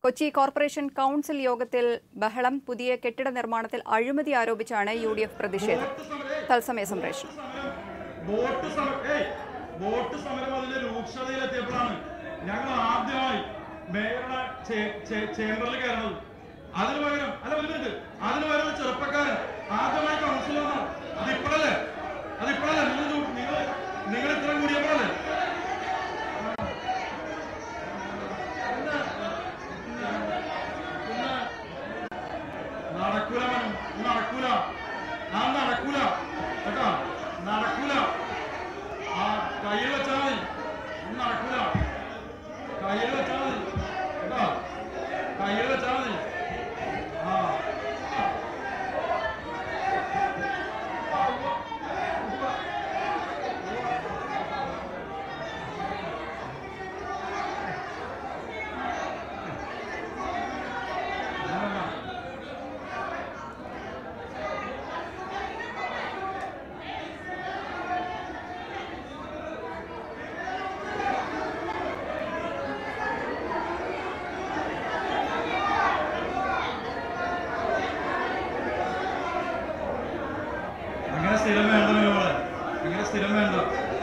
Kochi corporation council യോഗത്തിൽ ബഹളം പുതിയ കെട്ടിട നിർമ്മാണത്തിൽ അഴിമതി ആരോപിച്ചാണ് യു ഡി എഫ് പ്രതിഷേധം തത്സമയ സംപ്രേഷണം വോട്ട് സമരം ഏയ് വോട്ട് സമരം അതിന്റെ രൂക്ഷതയിലെത്തിയപ്പോഴാണ് ഞങ്ങൾ ആദ്യമായി മേയറുടെ ചേ- ചേ- ചേംബറിൽ കയറുന്നത് അതിന് പകരം അല്ല ഒരു മിനിറ്റ് അതിന് പകരം ഒരു ചെറുപ്പക്കാരൻ ആദ്യമായി കൗൺസിൽ വന്നു അതിപ്പോഴല്ലേ അതിപ്പോഴല്ലേ നിങ്ങൾ ചൂ- നിങ്ങൾ നിങ്ങൾ ഇത്ര കൂടിയപ്പോഴല്ലേ പിന്നെ പിന്നെ നടക്കൂല മനു നടക്കൂല ആ നടക്കൂല കേട്ടോ നടക്കൂല ആ കയ്യിൽ വെച്ചാൽ മതി ഇത് നടക്കൂല കയ്യിൽ വെച്ചാൽ മതി കേട്ടോ കയ്യിൽ വെച്ചാൽ മതി ആ ആ. അങ്ങനെ സ്ഥിരം വേണ്ട മോളെ അങ്ങനെ സ്ഥിരം വേണ്ട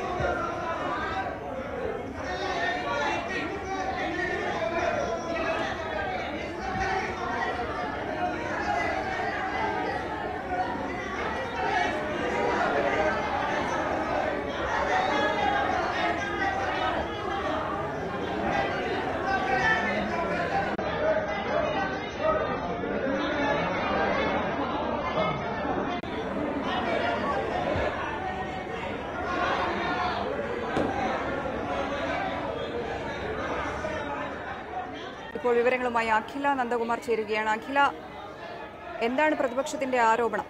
ഇപ്പോൾ വിവരങ്ങളുമായി അഖില നന്ദകുമാർ ചേരുകയാണ് അഖില എന്താണ് പ്രതിപക്ഷത്തിന്റെ ആരോപണം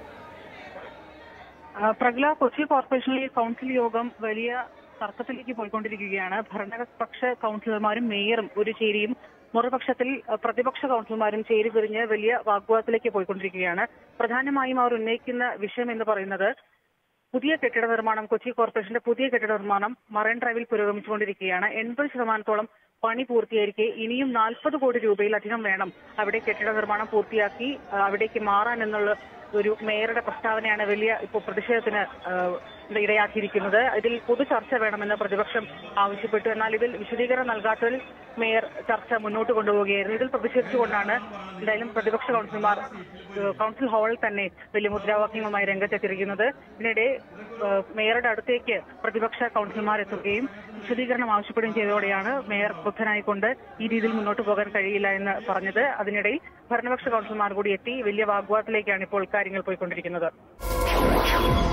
ആ, പ്രഗല കൊച്ചി കോർപ്പറേഷനിലെ കൗൺസിൽ യോഗം വലിയ തർക്കത്തിലേക്ക് പോയിക്കൊണ്ടിരിക്കുകയാണ് ഭരണപക്ഷ കൗൺസിലർമാരും മേയറും ഒരു ചേരിയും മറുപക്ഷത്തിൽ ആ, പ്രതിപക്ഷ കൗൺസിലർമാരും ചേരി പിരിഞ്ഞ് വലിയ വാഗ്വാദത്തിലേക്ക് പോയിക്കൊണ്ടിരിക്കുകയാണ് പ്രധാനമായും അവർ ഉന്നയിക്കുന്ന വിഷയം എന്ന് പറയുന്നത് പുതിയ കെട്ടിട നിർമ്മാണം കൊച്ചി കോർപ്പറേഷന്റെ പുതിയ കെട്ടിട നിർമ്മാണം മറൈൻ ഡ്രൈവിൽ പുരോഗമിച്ചുകൊണ്ടിരിക്കുകയാണ് എൺപത് ശതമാനത്തോളം പണി പൂർത്തിയായിരിക്കെ ഇനിയും നാൽപ്പത് കോടി രൂപയിലധികം വേണം അവിടെ കെട്ടിട നിർമ്മാണം പൂർത്തിയാക്കി ആ, അവിടേക്ക് മാറാൻ എന്നുള്ള ഒരു മേയറുടെ പ്രസ്താവനയാണ് വലിയ ഇപ്പോൾ പ്രതിഷേധത്തിന് ആ, ഇടയാക്കിയിരിക്കുന്നത് ഇതിൽ പൊതു ചർച്ച വേണമെന്ന് പ്രതിപക്ഷം ആവശ്യപ്പെട്ടു എന്നാൽ ഇതിൽ വിശദീകരണം നൽകാത്തതിൽ മേയർ ചർച്ച മുന്നോട്ട് കൊണ്ടുപോവുകയായിരുന്നു ഇതിൽ പ്രതിഷേധിച്ചുകൊണ്ടാണ് എന്തായാലും പ്രതിപക്ഷ കൗൺസിലർമാർ ഏഹ്, കൗൺസിൽ ഹാളിൽ തന്നെ വലിയ മുദ്രാവാക്യങ്ങളുമായി രംഗത്തെത്തിയിരിക്കുന്നത് ഇതിനിടെ ഏഹ്, മേയറുടെ അടുത്തേക്ക് പ്രതിപക്ഷ കൗൺസിലർമാർ എത്തുകയും വിശദീകരണം ആവശ്യപ്പെടുകയും ചെയ്തതോടെയാണ് മേയർ ക്രുദ്ധനായിക്കൊണ്ട് ഈ രീതിയിൽ മുന്നോട്ട് പോകാൻ കഴിയില്ല എന്ന് പറഞ്ഞത് അതിനിടയിൽ ഭരണപക്ഷ കൗൺസിലർമാർ കൂടി എത്തി വലിയ വാഗ്വാദത്തിലേക്കാണ് ഇപ്പോൾ കാര്യങ്ങൾ പോയിക്കൊണ്ടിരിക്കുന്നത്